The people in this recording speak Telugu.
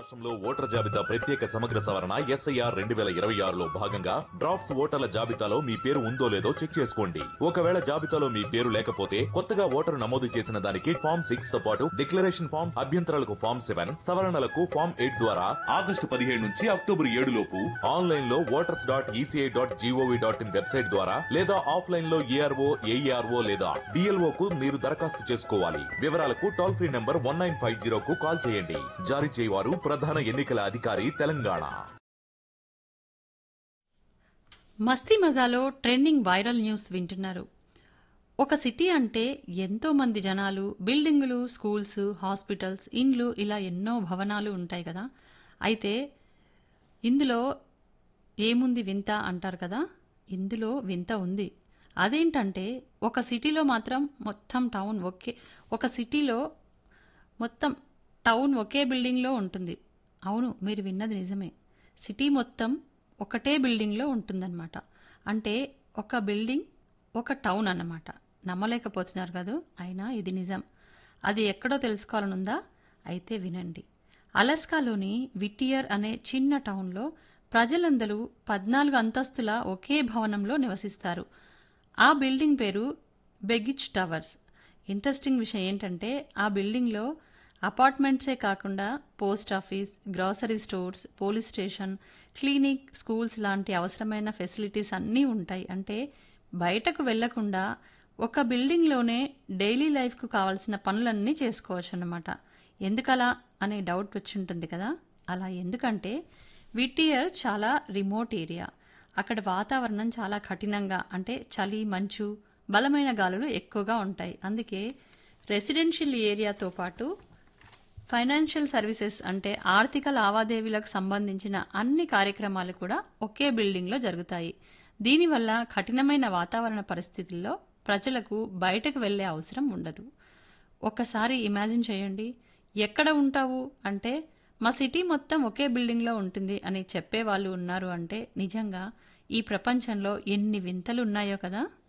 రాష్ట్రంలో ఓటర్ జాబితా ప్రత్యేక సమగ్ర సవరణ ఎస్ఐఆర్ రెండు వేల ఇరవై ఆరులో భాగంగా డ్రాఫ్ట్స్ ఓటర్ల జాబితాలో మీ పేరు ఉందో లేదో చెక్ చేసుకోండి ఒకవేళ జాబితాలో మీ పేరు లేకపోతే కొత్తగా ఓటరు నమోదు చేసిన దానికి ఫామ్ సిక్స్ తో పాటు డిక్లరేషన్ ఫామ్ అభ్యంతరాలకు ఫామ్ సెవెన్ సవరణలకు ఫామ్ ఎయిట్ ద్వారా ఆగస్టు పదిహేడు నుంచి అక్టోబర్ ఏడు లోపు ఆన్లైన్ లో voters dot ECI dot G O V dot in website ద్వారా లేదా ఆఫ్లైన్ లో ఏఆర్ఓ ఏఈఆర్ఓ లేదా డిఎల్ఓ కు మీరు దరఖాస్తు చేసుకోవాలి వివరాలకు toll free number one nine five zero కు కాల్ చేయండి జారీ చేయవారు ప్రధాన ఎన్నికల అధికారి తెలంగాణ మస్తీ మజాలో ట్రెండింగ్ వైరల్ న్యూస్ వింటున్నారు ఒక సిటీ అంటే ఎంతో మంది జనాలు బిల్డింగులు స్కూల్స్ హాస్పిటల్స్ ఇండ్లు ఇలా ఎన్నో భవనాలు ఉంటాయి కదా అయితే ఇందులో ఏముంది వింత అంటారు కదా ఇందులో వింత ఉంది అదేంటంటే ఒక సిటీలో మాత్రం మొత్తం టౌన్ ఒకే ఒక సిటీలో మొత్తం టౌన్ ఒకే బిల్డింగ్లో ఉంటుంది అవును మీరు విన్నది నిజమే సిటీ మొత్తం ఒకటే బిల్డింగ్లో ఉంటుందన్నమాట అంటే ఒక బిల్డింగ్ ఒక టౌన్ అన్నమాట నమ్మలేకపోతున్నారు కదా అయినా ఇది నిజం అది ఎక్కడో తెలుసుకోవాలనుందా అయితే వినండి అలస్కాలోని విటియర్ అనే చిన్న టౌన్లో ప్రజలందరూ పద్నాలుగు అంతస్తుల ఒకే భవనంలో నివసిస్తారు ఆ బిల్డింగ్ పేరు బెగిచ్ టవర్స్ ఇంట్రెస్టింగ్ విషయం ఏంటంటే ఆ బిల్డింగ్లో అపార్ట్మెంట్సే కాకుండా post office grocery stores police station clinic schools లాంటి అవసరమైన ఫెసిలిటీస్ అన్నీ ఉంటాయి అంటే బయటకు వెళ్లకుండా ఒక బిల్డింగ్లోనే డైలీ లైఫ్కు కావాల్సిన పనులన్నీ చేసుకోవచ్చు అన్నమాట ఎందుకలా అనే డౌట్ వచ్చి ఉంటుంది కదా అలా ఎందుకంటే విటియర్ చాలా రిమోట్ ఏరియా అక్కడ వాతావరణం చాలా కఠినంగా అంటే చలి మంచు బలమైన గాలులు ఎక్కువగా ఉంటాయి అందుకే రెసిడెన్షియల్ ఏరియాతో పాటు ఫైనాన్షియల్ సర్వీసెస్ అంటే ఆర్థిక లావాదేవీలకు సంబంధించిన అన్ని కార్యక్రమాలు కూడా ఒకే బిల్డింగ్లో జరుగుతాయి దీనివల్ల కఠినమైన వాతావరణ పరిస్థితుల్లో ప్రజలకు బయటకు వెళ్లే అవసరం ఉండదు ఒక్కసారి ఇమాజిన్ చేయండి ఎక్కడ ఉంటావు అంటే మా సిటీ మొత్తం ఒకే బిల్డింగ్లో ఉంటుంది అని చెప్పే వాళ్ళు ఉన్నారు అంటే నిజంగా ఈ ప్రపంచంలో ఎన్ని వింతలు ఉన్నాయో కదా